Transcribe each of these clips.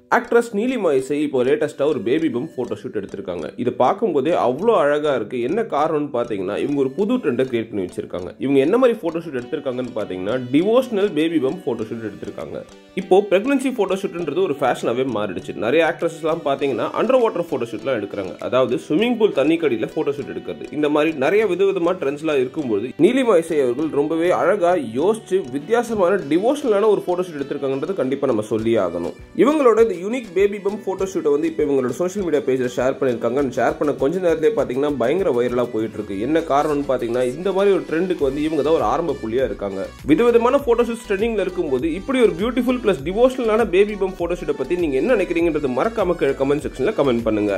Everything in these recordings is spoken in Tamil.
ஆக்ட்ரஸ் நீலிமா இசை இப்போ லேட்டஸ்ட்டாக ஒரு பேபி பம் ஃபோட்டோ ஷூட் எடுத்திருக்காங்க இதை பார்க்கும்போதே அவ்வளோ அழகாக இருக்குது என்ன காரணம்னு பார்த்தீங்கன்னா இவங்க ஒரு புது ட்ரெண்டை கிரியேட் பண்ணி வச்சிருக்காங்க இவங்க என்ன மாதிரி ஃபோட்டோ ஷூட் எடுத்திருக்காங்கன்னு பார்த்தீங்கன்னா devotional baby bump photo shoot எடுத்திருக்காங்க இப்போ பிரெக்னன்சி ஃபோட்டோ ஷூட்ன்றது ஒரு ஃபேஷனாகவே மாறிடுச்சு நிறைய ஆக்ட்ரஸ்லாம் பார்த்தீங்கன்னா அண்டர் வாட்டர் ஃபோட்டோ ஷூட்லாம் எடுக்கிறாங்க அதாவது ஸ்விம்மிங் பூல் தண்ணி கடியில் ஃபோட்டோ ஷூட் எடுக்கிறது இந்த மாதிரி நிறைய விதவிதமான ட்ரெண்ட்ஸ்லாம் இருக்கும்போது நீலிமா இசை அவர்கள் ரொம்பவே அழகாக யோசிச்சு வித்தியாசமான டிவோஷனலான ஒரு ஃபோட்டோ ஷூட் எடுத்திருக்காங்கன்றது கண்டிப்பாக நம்ம சொல்லியே ஆகணும் இவங்களோட இந்த யூனிக் பேபி பம் ஃபோட்டோ ஷூட்டை வந்து இப்போ இவங்களோட சோஷியல் மீடியா பேஜில் ஷேர் பண்ணியிருக்காங்க ஷேர் பண்ண கொஞ்ச நேரத்திலே பார்த்தீங்கன்னா பயங்கர வைரலாக போயிட்டு இருக்கு என்ன காரணம்னு பார்த்தீங்கன்னா இந்த மாதிரி ஒரு ட்ரெண்டுக்கு வந்து இவங்க தான் ஒரு ஆரம்ப புள்ளியாக இருக்காங்க விதவிதமான ஃபோட்டோ ஷூட் ட்ரெண்டிங்கில் இருக்கும்போது இப்படி ஒரு பியூட்டிஃபுல் ப்ளஸ் டிவோஷனலான பேபி பம் ஃபோட்டோ ஷூட்டை பற்றி நீங்கள் என்ன நினைக்கிறீங்கன்றது மறக்காம கீழே கமெண்ட் செக்ஷனில் கமெண்ட் பண்ணுங்க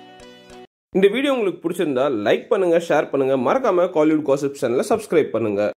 இந்த வீடியோ உங்களுக்கு பிடிச்சிருந்தா லைக் பண்ணுங்க ஷேர் பண்ணுங்க மறக்காம காலிவுட் காசிப் சேனலை சப்ஸ்கிரைப் பண்ணுங்க